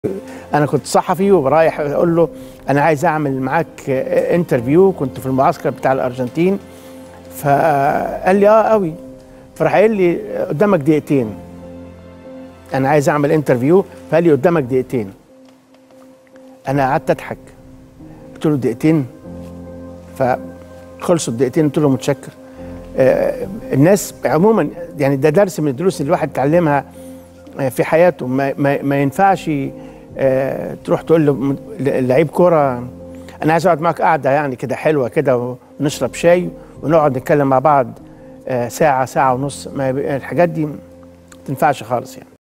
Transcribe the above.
انا كنت صحفي ورايح اقول له انا عايز اعمل معاك انترفيو كنت في المعسكر بتاع الارجنتين فقال لي اه قوي فراح قال لي قدامك دقيقتين انا عايز اعمل انترفيو فقال لي قدامك دقيقتين انا قعدت اضحك قلت له دقيقتين فخلصوا الدقيقتين قلت له متشكر آه الناس عموما يعني ده درس من الدروس اللي الواحد اتعلمها في حياته ما, ما, ما ينفعش آه تروح تقول له لعيب كوره انا عايز اقعد معاك قعده يعني كده حلوه كده ونشرب شاي ونقعد نتكلم مع بعض آه ساعه ساعه ونص ما الحاجات دي ما تنفعش خالص يعني